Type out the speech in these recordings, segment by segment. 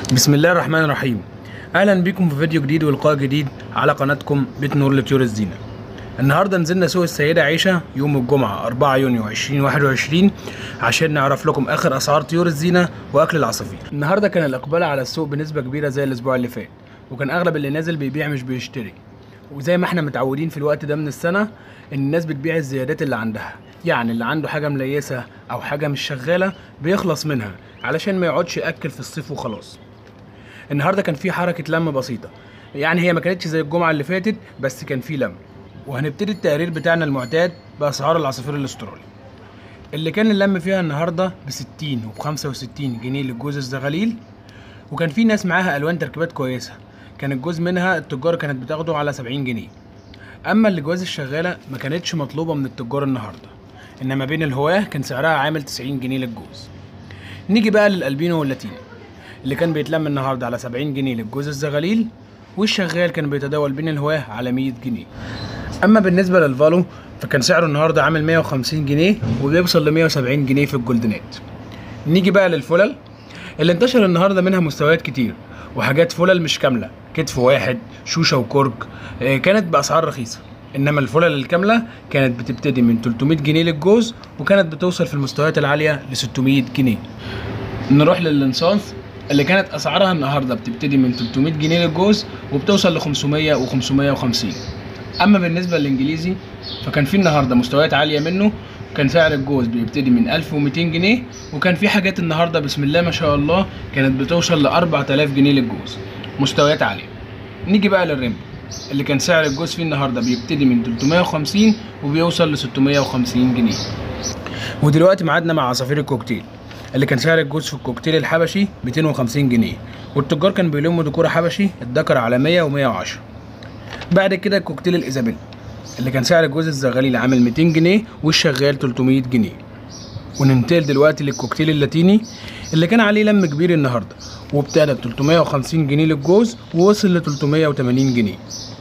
بسم الله الرحمن الرحيم اهلا بكم في فيديو جديد ولقاء جديد على قناتكم بيت نور لطيور الزينه النهارده نزلنا سوق السيده عيشه يوم الجمعه 4 يونيو 2021 عشان نعرف لكم اخر اسعار طيور الزينه واكل العصافير النهارده كان الاقبال على السوق بنسبه كبيره زي الاسبوع اللي فات وكان اغلب اللي نازل بيبيع مش بيشتري وزي ما احنا متعودين في الوقت ده من السنه ان الناس بتبيع الزيادات اللي عندها يعني اللي عنده حاجه مليسه او حاجه مش شغاله بيخلص منها علشان ما يقعدش ياكل في الصيف وخلاص النهارده كان في حركه لم بسيطه يعني هي ما كانتش زي الجمعه اللي فاتت بس كان في لم وهنبتدي التقرير بتاعنا المعتاد باسعار العصافير الاسترالي اللي كان اللم فيها النهارده ب 60 وب 65 جنيه للجوز الزغاليل وكان في ناس معاها الوان تركيبات كويسه كان الجوز منها التجار كانت بتاخده على 70 جنيه اما الجواز الشغاله ما كانتش مطلوبه من التجار النهارده انما بين الهواه كان سعرها عامل 90 جنيه للجوز نيجي بقى للالبينو واللاتيني اللي كان بيتلم النهارده على 70 جنيه للجوز الزغاليل والشغال كان بيتداول بين الهواه على 100 جنيه اما بالنسبه للفالو فكان سعره النهارده عامل 150 جنيه وبيوصل ل 170 جنيه في الجولدنات نيجي بقى للفلل اللي انتشر النهارده منها مستويات كتير وحاجات فلل مش كامله كتف واحد شوشه وكرك آه، كانت باسعار رخيصه انما الفلل الكامله كانت بتبتدي من 300 جنيه للجوز وكانت بتوصل في المستويات العاليه ل 600 جنيه نروح للانصاص اللي كانت اسعارها النهارده بتبتدي من 300 جنيه للجوز وبتوصل ل 500 و550 اما بالنسبه للانجليزي فكان في النهارده مستويات عاليه منه كان سعر الجوز بيبتدي من 1200 جنيه وكان في حاجات النهارده بسم الله ما شاء الله كانت بتوصل ل 4000 جنيه للجوز مستويات عاليه نيجي بقى للريمبو اللي كان سعر الجوز فيه النهارده بيبتدي من 350 وبيوصل ل 650 جنيه ودلوقتي ميعادنا مع عصافير الكوكتيل اللي كان سعر الجوز في الكوكتيل الحبشي 250 جنيه والتجار كانوا بيلموا ديكور حبشي الدكر على 100 و110 بعد كده الكوكتيل الايزابيل اللي كان سعر الجوز الزغاليل عامل 200 جنيه والشغال 300 جنيه وننتقل دلوقتي للكوكتيل اللاتيني اللي كان عليه لم كبير النهارده وابتدى ب 350 جنيه للجوز ووصل ل 380 جنيه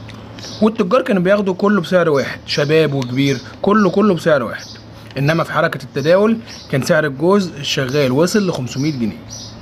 والتجار كانوا بياخدوا كله بسعر واحد شباب وكبير كله كله بسعر واحد انما في حركه التداول كان سعر الجوز الشغال وصل ل 500 جنيه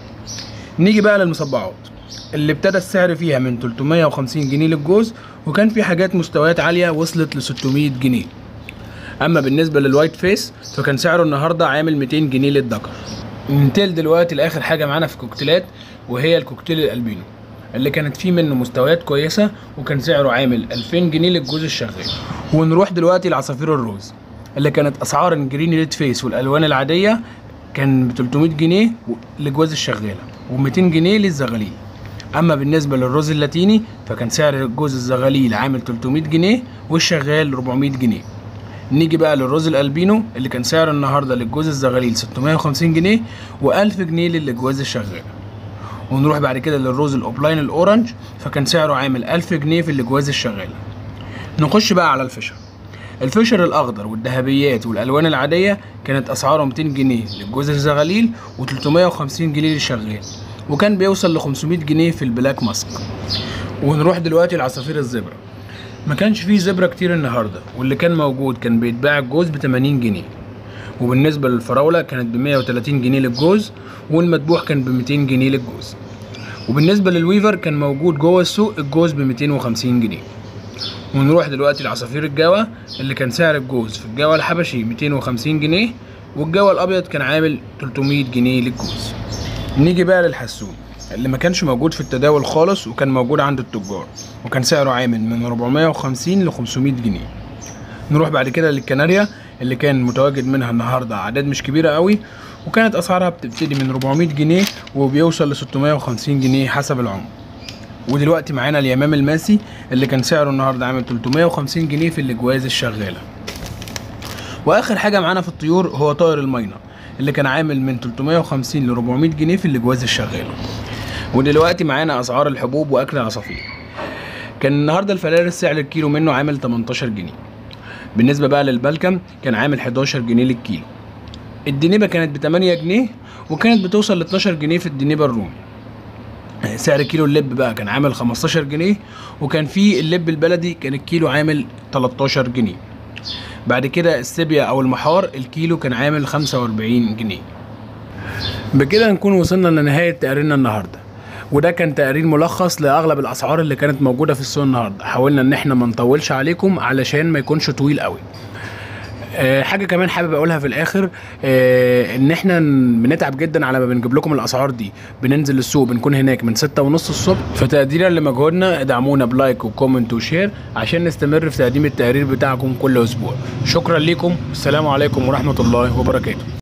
نيجي بقى للمصبعات اللي ابتدى السعر فيها من 350 جنيه للجوز وكان في حاجات مستويات عاليه وصلت ل 600 جنيه اما بالنسبه للوايت فيس فكان سعره النهارده عامل 200 جنيه للدكر ننتقل دلوقتي لاخر حاجه معانا في الكوكتيلات وهي الكوكتيل الالبينو اللي كانت فيه منه مستويات كويسه وكان سعره عامل 2000 جنيه للجوز الشغال ونروح دلوقتي لعصافير الروز اللي كانت اسعار الجرين ريد فيس والالوان العاديه كان ب 300 جنيه لجواز الشغاله و200 جنيه للزغاليل اما بالنسبه للرز اللاتيني فكان سعر جوز الزغاليل عامل 300 جنيه والشغال 400 جنيه نيجي بقى للرز الالبينو اللي كان سعره النهارده للجوز الزغاليل 650 جنيه و1000 جنيه للجواز الشغال ونروح بعد كده للرز الاوبلاين الاورنج فكان سعره عامل 1000 جنيه في الجواز الشغال نخش بقى على الفشر الفشر الاخضر والذهبيات والالوان العاديه كانت اسعاره 200 جنيه للجوز الزغاليل و350 جنيه للشغال وكان بيوصل ل 500 جنيه في البلاك ماسك ونروح دلوقتي لعصافير الزبرة ما كانش فيه زبرة كتير النهارده واللي كان موجود كان بيتباع الجوز ب 80 جنيه وبالنسبة للفراولة كانت ب 130 جنيه للجوز والمدبوح كان ب 200 جنيه للجوز وبالنسبة للويفر كان موجود جوه السوق الجوز ب 250 جنيه ونروح دلوقتي لعصافير الجوا اللي كان سعر الجوز في الجوا الحبشي 250 جنيه والجوا الابيض كان عامل 300 جنيه للجوز نيجي بقى للحسون اللي ما كانش موجود في التداول خالص وكان موجود عند التجار وكان سعره عامل من 450 ل 500 جنيه نروح بعد كده للكناريا اللي كان متواجد منها النهارده اعداد مش كبيره قوي وكانت اسعارها بتبتدي من 400 جنيه وبيوصل ل 650 جنيه حسب العمر ودلوقتي معانا اليمام الماسي اللي كان سعره النهارده عامل 350 جنيه في الجواز الشغاله واخر حاجه معانا في الطيور هو طائر المينا اللي كان عامل من 350 ل 400 جنيه في الجواز الشغاله ودلوقتي معانا اسعار الحبوب واكل العصافير كان النهارده الفلارس سعر الكيلو منه عامل 18 جنيه بالنسبه بقى للبلكم كان عامل 11 جنيه للكيلو الدنيبه كانت ب 8 جنيه وكانت بتوصل ل 12 جنيه في الدنيبه الرومي سعر كيلو اللب بقى كان عامل 15 جنيه وكان في اللب البلدي كان الكيلو عامل 13 جنيه بعد كده السيبيا او المحار الكيلو كان عامل 45 جنيه بكده نكون وصلنا لنهاية تقريرنا النهاردة وده كان تقرير ملخص لاغلب الاسعار اللي كانت موجوده في السوق النهارده حاولنا ان احنا ما نطولش عليكم علشان ما يكونش طويل قوي آه، حاجه كمان حابب اقولها في الاخر آه، ان احنا ن- بنتعب جدا على ما بنجيب لكم الاسعار دي بننزل السوق بنكون هناك من ستة ونص الصبح فتقديرا لمجهودنا ادعمونا بلايك وكومنت وشير عشان نستمر في تقديم التقارير بتاعكم كل اسبوع شكرا لكم السلام عليكم ورحمه الله وبركاته